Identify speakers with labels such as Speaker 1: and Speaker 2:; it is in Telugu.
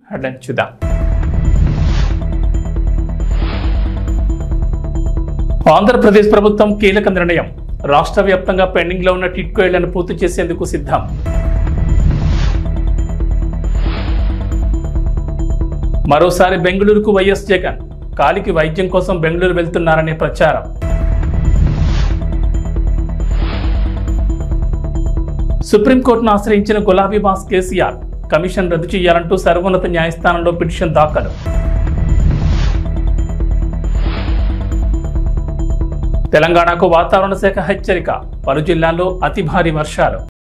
Speaker 1: హెడ్లైన్ చూద్దాం ఆంధ్రప్రదేశ్ ప్రభుత్వం కీలక నిర్ణయం రాష్ట్ర వ్యాప్తంగా పెండింగ్ లో ఉన్న టిట్కో ఇళ్లను పూర్తి చేసేందుకు సిద్ధం మరోసారి బెంగళూరుకు వైఎస్ జగన్ కాలికి వైద్యం కోసం బెంగళూరు వెళ్తున్నారనే ప్రచారం సుప్రీంకోర్టును ఆశ్రయించిన గులాబీ బాస్ కేసీఆర్ కమిషన్ రద్దు చేయాలంటూ సర్వోన్నత న్యాయస్థానంలో పిటిషన్ దాఖలు తెలంగాణకు వాతావరణ శాఖ హెచ్చరిక పలు జిల్లాల్లో అతి భారీ వర్షాలు